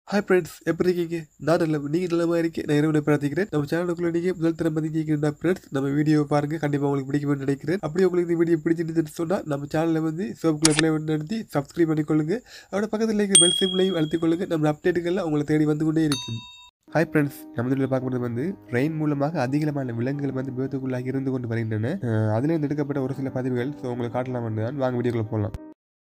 Hi friends எப்படி இருக்கீங்க நான் நல்ல நீங்கள் நல்லமா இருக்கேன் நான் இரவு பிரார்த்திக்கிறேன் நம்ம சேனலுக்குள்ள நீங்கள் முதல் தரம் பதிஞ்சிருக்கீங்க ஃப்ரெண்ட்ஸ் நம்ம வீடியோ பாருங்க கண்டிப்பாக உங்களுக்கு பிடிக்கும்னு நினைக்கிறேன் அப்படியே உங்களுக்கு இந்த வீடியோ பிடிச்சிருந்துன்னு சொன்னால் நம்ம சேனலில் வந்து சோப்புக்குள்ள பிளே நடத்தி சப்ஸ்கிரைப் பண்ணிக்கொள்ளுங்க அதோட பக்கத்தில் இருக்க பெல் சிம்லையும் அழுத்திக் கொள்ளுங்க நம்ம அப்டேட்டுகள்லாம் உங்களை தேடி வந்து கொண்டே இருக்கும் ஹாய் ஃப்ரெண்ட்ஸ் நம்ம இதில் பார்க்குறது வந்து ரெயின் மூலமாக அதிகமான விலங்குகள் வந்து விபத்துக்குள்ளாகி இருந்து கொண்டு வருகின்றன அஹ் அதிலிருந்து எடுக்கப்பட்ட ஒரு சில பதிவுகள் ஸோ உங்களுக்கு காட்டலாம் தான் வாங்க வீடியோக்குள்ள போகலாம்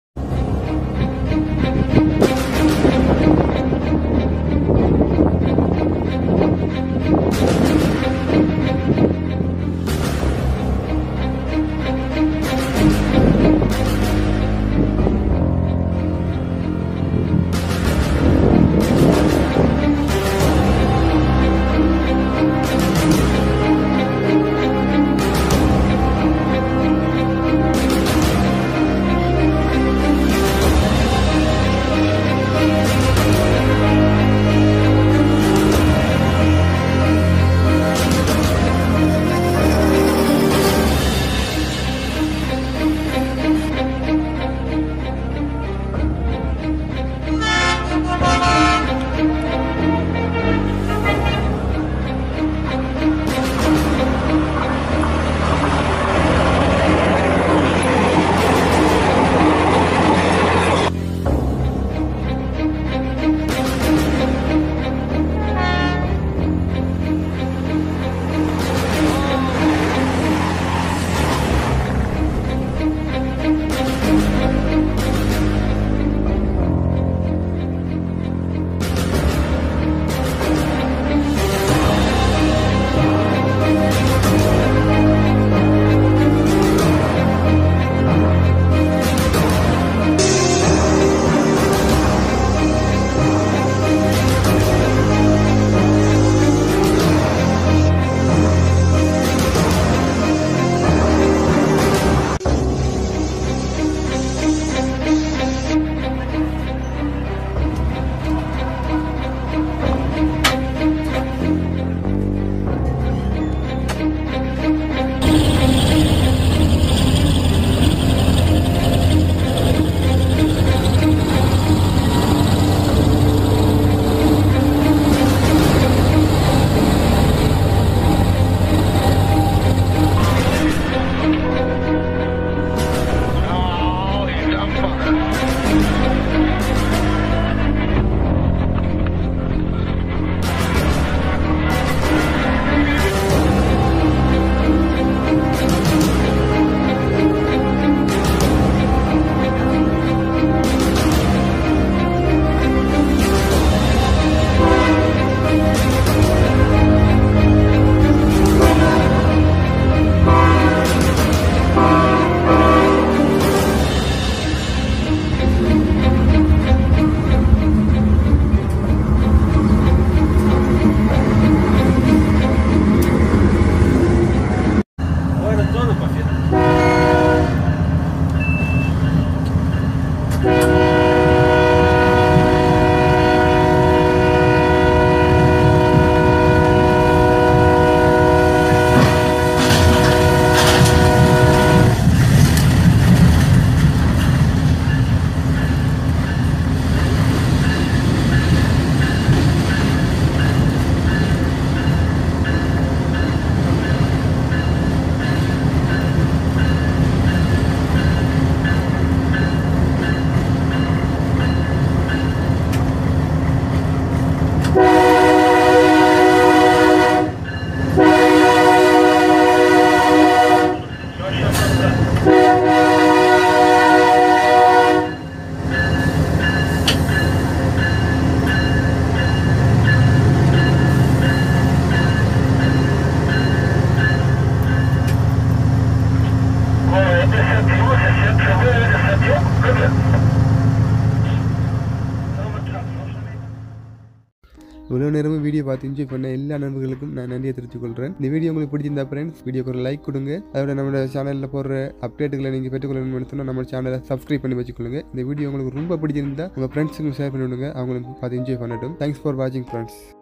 Oh, he's on fire. Agora todo, parceiro. இவ்வளோ நேரமும் வீடியோ பார்த்து என்ஜாய் பண்ண எல்லா நண்பர்களுக்கும் நான் நன்றியை தெரிவித்துக் கொள்கிறேன் இந்த வீடியோ உங்களுக்கு பிடிச்சிருந்தா ஃப்ரெண்ட்ஸ் வீடியோக்கு ஒரு லைக் கொடுங்க அதோட நம்ம சேனலில் போடுற அப்டேட்டுகளை நீங்கள் பெற்றுக்கொள்ளணும்னு சொன்னால் நம்ம சேனலை சப்ஸ்கிரைப் பண்ணி வச்சுக்கொள்ளுங்க இந்த வீடியோ உங்களுக்கு ரொம்ப பிடிச்சிருந்தா உங்கள் ஃப்ரெண்ட்ஸுக்கும் ஷேர் பண்ணி விடுங்க அவங்களுக்கு பார்த்து என்ஜாய் பண்ணட்டும் தேங்க்ஸ் ஃபார் வாட்சிங் ஃப்ரெண்ட்ஸ்